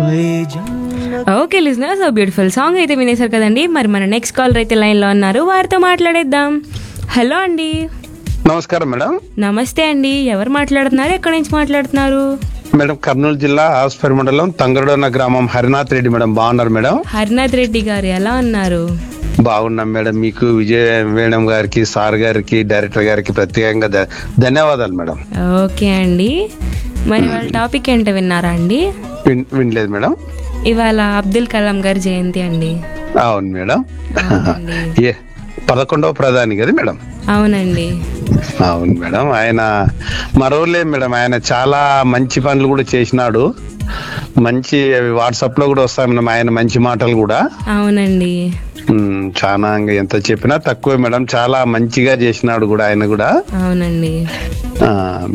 okay listener so beautiful song అయితే వినేశారు కదండి మరి మన నెక్స్ట్ కాలర్ అయితే లైన్లో ఉన్నారు వారితో మాట్లాడేద్దాం హలో అండి నమస్కారం మేడం నమస్తే అండి ఎవరు మాట్లాడుతున్నారు ఎక్కడి నుంచి మాట్లాడుతున్నారు మేడం కర్నూలు జిల్లా ఆస్పర్ మండలం తంగరడోన గ్రామం హరినాథ్ రెడ్డి మేడం బాగున్నారు మేడం హరినాథ్ రెడ్డి గారు ఎలా ఉన్నారు బాగున్నాం మేడం మీకు విజయ మేడం గారికి సార్ గారికి డైరెక్టర్ గారికి ప్రత్యేకంగా ధ- ధన్యవాదాలు మేడం ఓకే అండి మరి వాళ్ళ టాపిక్ ఏంటో విన్నారా అండి విన్- వినలేదు మేడం ఇవాళ అబ్దుల్ కలాం గారి జయంతి అండి అవును మేడం అవునండి ఏ పదకొండవ ప్రధాని కదా మేడం అవునండి అవును మేడం ఆయన మరోలే మేడం ఆయన చాలా మంచి పనులు కూడా చేసినాడు మంచి వాట్సాప్ లో కూడా వస్తాయి మేడం ఆయన మంచి మాటలు కూడా అవునండి ఉమ్, చాలా ఇంకా ఎంత చెప్పినా తక్కువే మేడం చాలా మంచిగా చేసినాడు కూడా ఆయన కూడా అవునండి ఆ,